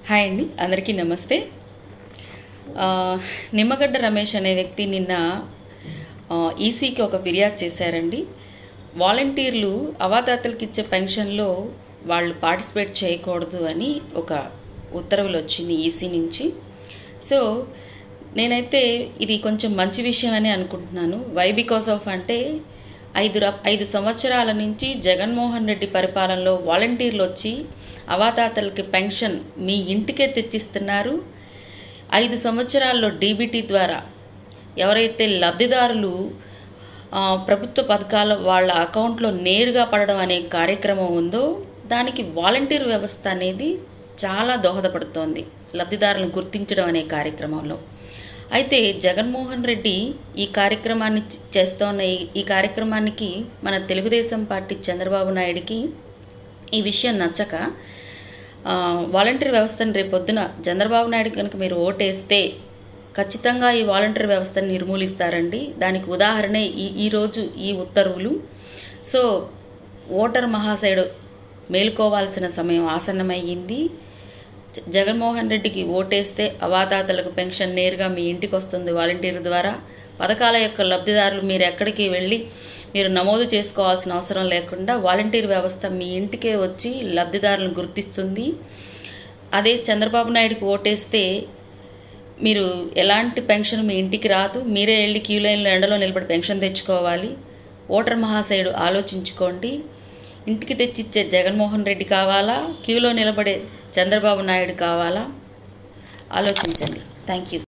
hi అండి అందరికీ నమస్తే ఆ, నిమ్మగడ్డ రమేష్ అనే వ్యక్తి నిన్న ఆ, ఈసీకి ఒక ఫిర్యాదు చేశారండి వాలంటీర్లు అవాతాతలకు ఇచ్చే పెన్షన్లో వాళ్ళు పార్టిసిపేట్ చేయకూడదు అని ఒక ఉత్తర్వులు వచ్చింది ఈసీ నుంచి సో నేనైతే ఇది కొంచెం మంచి విషయం అని అనుకుంటున్నాను వై బికాస్ ఆఫ్ అంటే ఐదు ర- ఐదు సంవత్సరాల నుంచి జగన్మోహన్ రెడ్డి పరిపాలనలో వాలంటీర్లు వచ్చి అవాతాతలకి పెన్షన్ మీ ఇంటికే తెచ్చిస్తున్నారు ఐదు సంవత్సరాల్లో డీబీటీ ద్వారా ఎవరైతే లబ్ధిదారులు ఆ, ప్రభుత్వ పథకాల వాళ్ళ అకౌంట్లో నేరుగా పడడం అనే కార్యక్రమం ఉందో దానికి వాలంటీర్ వ్యవస్థ అనేది చాలా దోహదపడుతోంది లబ్ధిదారులను గుర్తించడం అనే కార్యక్రమంలో అయితే జగన్మోహన్ రెడ్డి ఈ కార్యక్రమాన్ని చ- చేస్తోన్న ఈ- ఈ కార్యక్రమానికి మన తెలుగుదేశం పార్టీ చంద్రబాబు నాయుడికి ఈ విషయం నచ్చక ఆ, వాలంటీర్ వ్యవస్థను రేపొద్దున చంద్రబాబు నాయుడు కనుక మీరు ఓటేస్తే ఖచ్చితంగా ఈ వాలంటీర్ వ్యవస్థను నిర్మూలిస్తారండి దానికి ఉదాహరణే ఈ ఈరోజు ఈ ఉత్తర్వులు సో ఓటర్ మహాశయుడు మేలుకోవాల్సిన సమయం ఆసన్నమయ్యింది జ- జగన్మోహన్ రెడ్డికి ఓటేస్తే అవాతాతలకు పెన్షన్ నేరుగా మీ ఇంటికి వస్తుంది వాలంటీర్ ద్వారా పథకాల యొక్క లబ్ధిదారులు మీరు ఎక్కడికి వెళ్ళి మీరు నమోదు చేసుకోవాల్సిన అవసరం లేకుండా వాలంటీర్ వ్యవస్థ మీ ఇంటికే వచ్చి లబ్ధిదారులను గుర్తిస్తుంది అదే చంద్రబాబు నాయుడుకి ఓటేస్తే మీరు ఎలాంటి పెన్షన్ మీ ఇంటికి రాదు మీరే వెళ్ళి క్యూ లైన్లో ఎండలో నిలబడి పెన్షన్ తెచ్చుకోవాలి ఓటర్ మహాశయుడు ఆలోచించుకోండి ఇంటికి తెచ్చిచ్చే జగన్మోహన్ రెడ్డి కావాలా క్యూలో నిలబడే చంద్రబాబు నాయుడు కావాలా ఆలోచించండి థ్యాంక్ యూ